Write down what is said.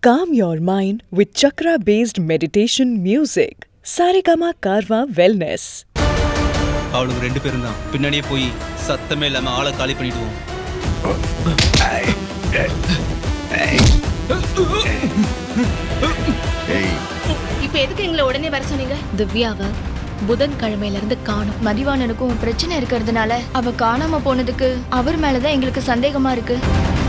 Calm your mind with chakra based meditation music. Saregama Karwa Wellness. அவளுக்கு ரெண்டு பேரும் தான் பின்னாடியே போய் சத்தமே இல்லாம ஆளை காலி பண்ணிடுவோம் இப்ப எதுக்கு எங்களை உடனே வர சொன்னீங்க திவ்யாவை புதன்கிழமையில இருந்து காணும் மதிவாணனுக்கும் பிரச்சனை இருக்கிறதுனால அவ காணாம போனதுக்கு அவர் மேலதான் எங்களுக்கு சந்தேகமா இருக்கு